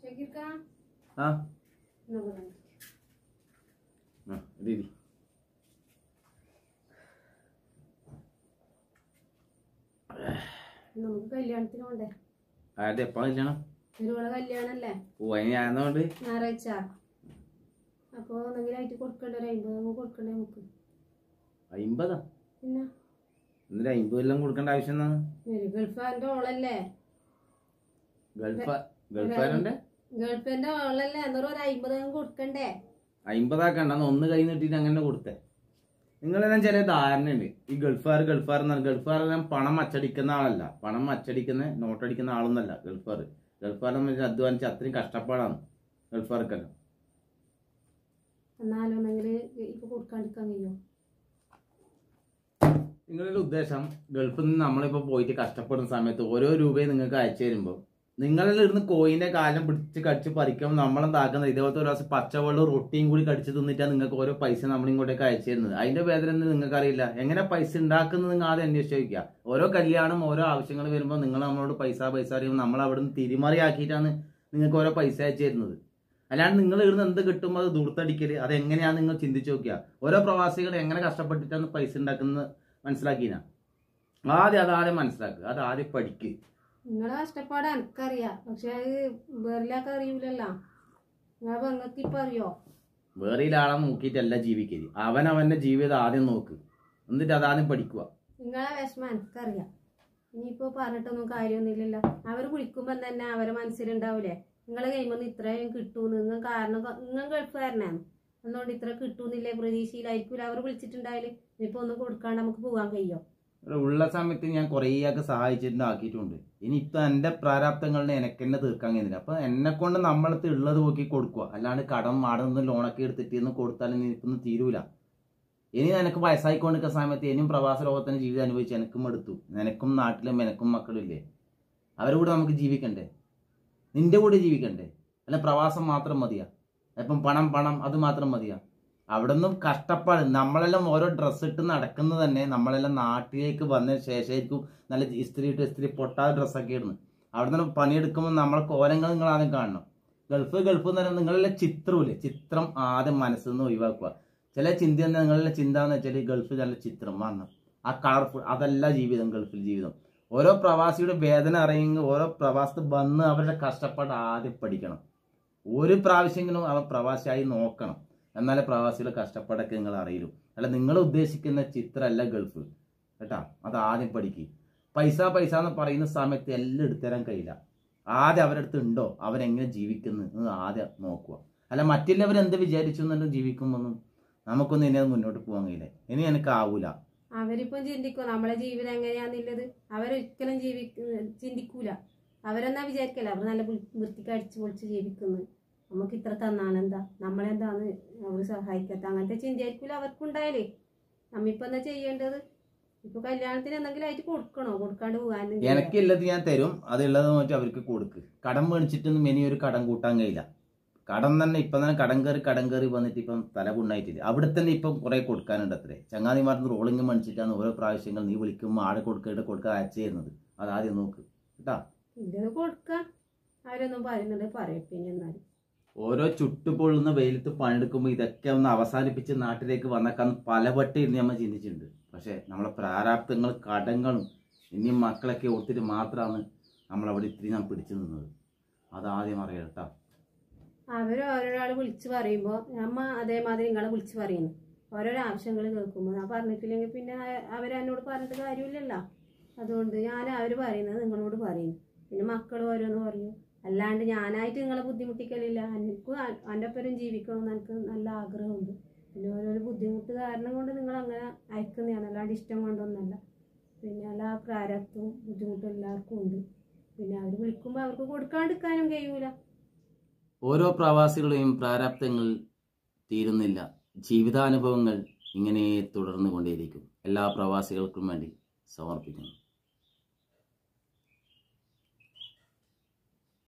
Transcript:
ഷക്കീർക്ക ആ എന്നാ പറയാ ആ രീതി നമുക്ക് കല്യാണത്തിന് പോണ്ടേ ആരുടെ എപ്പാ കല്യാണം ഒരുപാട് കല്യാണല്ലേ ഓ അതിന് ഞാനതുകൊണ്ട് ഞായറാഴ്ച അപ്പൊ എന്തെങ്കിലും ആയിട്ട് കൊടുക്കണ്ടേ ഒരു അമ്പത് നമുക്ക് കൊടുക്കണ്ടേ നമുക്ക് അമ്പതാ പിന്നെ എന്നിട്ട് അമ്പത് എല്ലാം കൊടുക്കേണ്ട ആവശ്യം എന്താണ് ഒരു ഗൾഫാന്റെ ഓളല്ലേ ഗൾഫ് ഗൾഫുകാരുണ്ട് ഗൾഫിന്റെ ഓളല്ലേ എന്നൊരു ഒരു അമ്പത് കൊടുക്കണ്ടേ അമ്പതാക്കണ്ടെന്ന് ഒന്ന് കൈ നീട്ടിട്ട് അങ്ങനെ കൊടുത്തേ നിങ്ങളെല്ലാം ചില ധാരണയുണ്ട് ഈ ഗൾഫുകാർ ഗൾഫുകാർ എന്നാണ് ഗൾഫുകാരെല്ലാം പണം അച്ചടിക്കുന്ന ആളല്ല പണം അച്ചടിക്കുന്ന നോട്ടടിക്കുന്ന ആളൊന്നല്ല ഗൾഫുകാർ ഗൾഫുകാരെന്ന് വെച്ചാൽ അധ്വാനിച്ച് അത്രയും കഷ്ടപ്പാടാണ് ഗൾഫുകാർക്കെല്ലാം എന്നാലും ഒന്നെങ്കിൽ ഇപ്പൊ കൊടുക്കാണ്ടിരിക്കാൻ കഴിയോ നിങ്ങളുടെ ഉദ്ദേശം ഗൾഫിൽ നിന്ന് നമ്മളിപ്പോൾ പോയിട്ട് കഷ്ടപ്പെടുന്ന സമയത്ത് ഓരോ രൂപയും നിങ്ങൾക്ക് അയച്ചു തരുമ്പോൾ നിങ്ങളിൽ ഇരുന്ന് കോയിന്റെ കാലം പിടിച്ച് കടിച്ച് പറിക്കുമ്പോൾ നമ്മളെന്താക്കുന്നത് ഇതേപോലത്തെ ഒരു ദിവസം പച്ചവെള്ളം റൊട്ടിയും കൂടി കടിച്ച് തിന്നിട്ടാണ് നിങ്ങൾക്ക് ഓരോ പൈസ നമ്മൾ ഇങ്ങോട്ടേക്ക് അയച്ചു തരുന്നത് അതിന്റെ വേദന ഒന്നും നിങ്ങൾക്ക് അറിയില്ല എങ്ങനെ പൈസ ഉണ്ടാക്കുന്നത് നിങ്ങൾ ആദ്യം അന്വേഷിച്ച് ചോദിക്കുക ഓരോ കല്യാണം ഓരോ ആവശ്യങ്ങൾ വരുമ്പോൾ നിങ്ങൾ നമ്മളോട് പൈസ പൈസ അറിയുമ്പോൾ നമ്മൾ അവിടെ നിന്ന് തിരിമറിയാക്കിയിട്ടാണ് നിങ്ങൾക്ക് ഓരോ പൈസ അയച്ചു തരുന്നത് അല്ലാണ്ട് നിങ്ങൾ ഇവിടുന്ന് എന്ത് കിട്ടുമ്പോൾ അത് ദൂർത്തടിക്കല് അത് എങ്ങനെയാണ് നിങ്ങൾ ചിന്തിച്ച് നോക്കുക ഓരോ പ്രവാസികൾ എങ്ങനെ കഷ്ടപ്പെട്ടിട്ടാണ് പൈസ ഉണ്ടാക്കുന്നത് മനസ്സിലാക്കിനാ ആദ്യം അത് ആദ്യം മനസ്സിലാക്കുക അത് ആദ്യം പഠിക്ക് നിങ്ങളെ കഷ്ടപ്പാട് എനിക്കറിയാം പക്ഷെ അത് വേറിലാക്ക അറിയൂലല്ലോ നിങ്ങളെ പെങ്ങൾക്ക് ഇപ്പൊ അറിയോ വേറെ ആളെ നോക്കിയിട്ടല്ല ജീവിക്കല് അവൻ അവന്റെ ജീവിതം ആദ്യം നോക്ക് എന്നിട്ട് അത് ആദ്യം പഠിക്കുക നിങ്ങളെ വിഷമം എനിക്കറിയാം ഇനിയിപ്പോ പറഞ്ഞിട്ടൊന്നും കാര്യമൊന്നുമില്ലല്ലോ അവർ വിളിക്കുമ്പോ തന്നെ അവരെ മനസ്സിലുണ്ടാവൂലേ നിങ്ങളെ കഴിയുമ്പോൾ ഇത്രയും കിട്ടൂന്ന് നിങ്ങൾ കാരണം നിങ്ങൾ ഗൾഫുകാരനാണ് അതുകൊണ്ട് ഇത്ര കിട്ടൂന്നില്ലേ പ്രതീക്ഷയിലായിരിക്കൂല അവർ വിളിച്ചിട്ടുണ്ടായാല് ഇനിയിപ്പോ ഒന്നും കൊടുക്കാണ്ട് നമുക്ക് പോകാൻ കഴിയോ ഇവിടെ ഉള്ള സമയത്ത് ഞാൻ കുറേയൊക്കെ സഹായിച്ചിട്ടുണ്ട് ആക്കിയിട്ടുണ്ട് ഇനി ഇപ്പൊ എന്റെ പ്രാരാബ്ദങ്ങളിനെ എനിക്ക് തന്നെ തീർക്കാൻ കഴിയുന്നില്ല അപ്പൊ എന്നെ കൊണ്ട് നമ്മളടുത്ത് ഉള്ളത് നോക്കി കൊടുക്കുക അല്ലാണ്ട് കടം മാടുന്ന ലോണൊക്കെ എടുത്തിട്ട് ഇന്ന് കൊടുത്താലും നിനക്കൊന്നും തീരൂല ഇനി നിനക്ക് വയസ്സായിക്കൊണ്ടിരിക്കുന്ന സമയത്ത് ഇനിയും പ്രവാസ ലോകത്തിന് ജീവിതം അനുഭവിച്ച് എനിക്കും എടുത്തു നിനക്കും നാട്ടിലും എനക്കും മക്കളും ഇല്ലേ അവരുടെ കൂടെ നമുക്ക് ജീവിക്കണ്ടേ നിന്റെ കൂടെ ജീവിക്കണ്ടേ അല്ല പ്രവാസം മാത്രം മതിയാ ഇപ്പം പണം പണം അത് മാത്രം മതിയാ അവിടെ നിന്നും കഷ്ടപ്പാട് നമ്മളെല്ലാം ഓരോ ഡ്രസ്സ് ഇട്ട് നടക്കുന്നത് തന്നെ നമ്മളെല്ലാം നാട്ടിലേക്ക് വന്ന ശേഷമായിരിക്കും നല്ല ഇസ്ത്രി ഇട്ട് ഇസ്ത്രി പൊട്ടാതെ ഡ്രസ്സൊക്കെ ഇടുന്നു അവിടെ നിന്ന് പണിയെടുക്കുമ്പോൾ നമ്മളെ കോലങ്ങൾ നിങ്ങൾ ആദ്യം കാണണം ഗൾഫ് ഗൾഫ് എന്ന് പറയുന്നത് നിങ്ങളെല്ലാം ചിത്രമില്ലേ ചിത്രം ആദ്യം മനസ്സിൽ നിന്ന് ഒഴിവാക്കുക ചില ചിന്ത തന്നെ നിങ്ങളുടെ ചിന്ത എന്ന് വെച്ചാൽ ഗൾഫ് നല്ല ചിത്രം വരണം ആ കളർഫുൾ അതല്ല ജീവിതം ഗൾഫിൽ ജീവിതം ഓരോ പ്രവാസിയുടെ വേദന അറിയുമെങ്കിൽ ഓരോ പ്രവാസത്തിൽ വന്ന് അവരുടെ കഷ്ടപ്പാട് ആദ്യം പഠിക്കണം ഒരു പ്രാവശ്യമെങ്കിലും അവർ പ്രവാസിയായി നോക്കണം എന്നാലേ പ്രവാസികളുടെ കഷ്ടപ്പാടൊക്കെ നിങ്ങൾ അറിയൂ അല്ല നിങ്ങൾ ഉദ്ദേശിക്കുന്ന ചിത്രമല്ല ഗൾഫ് കേട്ടാ അത് ആദ്യം പഠിക്കുക പൈസ പൈസ എന്ന് പറയുന്ന സമയത്ത് എല്ലാം എടുത്തരാൻ കഴിയില്ല ആദ്യം അവരുടെ അടുത്ത് ഉണ്ടോ അവരെങ്ങനെ ജീവിക്കുന്നു എന്ന് ആദ്യം നോക്കുക അല്ല മറ്റുള്ളവർ എന്ത് വിചാരിച്ചു എന്നുള്ളത് ജീവിക്കുമ്പോഴൊന്നും നമുക്കൊന്നും ഇനി അത് മുന്നോട്ട് പോകാൻ കഴിയില്ല ഇനി എനിക്ക് ആവൂല അവരിപ്പം ചിന്തിക്കും നമ്മളെ ജീവിതം എങ്ങനെയാന്നുള്ളത് അവരൊരിക്കലും ജീവി ചിന്തിക്കൂല അവരെന്നാ വിചാരിക്കല അവർ നല്ല വൃ- വൃത്തിക്ക് അടിച്ചു പൊളിച്ച് ജീവിക്കുന്നു നമുക്ക് ഇത്ര തന്നാലെന്താ നമ്മളെന്താന്ന് അവർ സഹായിക്കാത്ത അങ്ങനത്തെ ചിന്തയായിരിക്കൂല അവർക്കുണ്ടായാലേ നമ്മിപ്പോ എന്താ ചെയ്യേണ്ടത് ഇപ്പൊ കല്യാണത്തിന് എന്തെങ്കിലും ആയിട്ട് കൊടുക്കണോ കൊടുക്കാണ്ട് പോകാൻ എനിക്കുള്ളത് ഞാൻ തരും അതുള്ളത് നോക്കി അവർക്ക് കൊടുക്ക് കടം മേടിച്ചിട്ടൊന്നും ഇനി ഒരു കടം കൂട്ടാൻ കഴിയില്ല കടം തന്നെ ഇപ്പം തന്നെ കടം കയറി കടം കയറി വന്നിട്ട് ഇപ്പം തല പുണ്ണായിട്ടില്ല അവിടെ തന്നെ ഇപ്പം കുറെ കൊടുക്കാനുണ്ട് അത്രേ ചങ്ങാതിമാർന്ന് റോളിങ് മേടിച്ചിട്ടാണ് ഓരോ പ്രാവശ്യങ്ങൾ നീ വിളിക്കുമ്പോൾ ആടെ കൊടുക്കേണ്ട കൊടുക്കാൻ അയച്ചു തരുന്നത് അത് ആദ്യം നോക്ക് കേട്ടാ ഇത് കൊടുക്കാം അവരൊന്നും പറയുന്നുണ്ട് പറയും പിന്നെ എന്നാലും ഓരോ ചുട്ടുപൊള്ളുന്ന വെയിലത്ത് പണിയെടുക്കുമ്പോൾ ഇതൊക്കെ ഒന്ന് അവസാനിപ്പിച്ച് നാട്ടിലേക്ക് വന്നേക്കാൻ പലവട്ടം ഇരുന്ന് നമ്മൾ ചിന്തിച്ചിട്ടുണ്ട് പക്ഷേ നമ്മളെ പ്രാരാബ്ദങ്ങൾ കടങ്ങളും ഇനിയും മക്കളൊക്കെ ഓർത്തിട്ട് മാത്രമാണ് നമ്മളവിടെ ഇത്തിരി നാം പിടിച്ചു നിന്നത് അതാദ്യം അറിയാം കേട്ടോ അവർ ഓരോരാൾ വിളിച്ച് പറയുമ്പോൾ നമ്മ അതേമാതിരി നിങ്ങളെ വിളിച്ച് പറയുന്നു ഓരോരോ ആവശ്യങ്ങൾ കേൾക്കുമ്പോൾ ഞാൻ പറഞ്ഞിട്ടില്ലെങ്കിൽ പിന്നെ അവർ എന്നോട് പറഞ്ഞിട്ട് കാര്യമില്ലല്ലോ അതുകൊണ്ട് ഞാൻ അവർ പറയുന്നത് നിങ്ങളോട് പറയുന്നു പിന്നെ മക്കൾ ഓരോന്ന് പറയും അല്ലാണ്ട് ഞാനായിട്ട് നിങ്ങളെ ബുദ്ധിമുട്ടിക്കലില്ല എനിക്കും എൻ്റെ ഒപ്പരം ജീവിക്കണമെന്ന് എനിക്ക് നല്ല ആഗ്രഹമുണ്ട് പിന്നെ ഓരോരോ ബുദ്ധിമുട്ട് കാരണം കൊണ്ട് നിങ്ങൾ അങ്ങനെ അയക്കുന്നതാണ് അല്ലാണ്ട് ഇഷ്ടം കൊണ്ടൊന്നല്ല പിന്നെ എല്ലാ പ്രാരത്തും ബുദ്ധിമുട്ടും എല്ലാവർക്കും ഉണ്ട് പിന്നെ അവർ വിളിക്കുമ്പോൾ അവർക്ക് കൊടുക്കാണ്ടിരിക്കാനും കഴിയൂല ഓരോ പ്രവാസികളുടെയും പ്രാരാബ്ദങ്ങൾ തീരുന്നില്ല ജീവിതാനുഭവങ്ങൾ ഇങ്ങനെ തുടർന്നു കൊണ്ടേയിരിക്കും എല്ലാ പ്രവാസികൾക്കും വേണ്ടി സമർപ്പിക്കുന്നു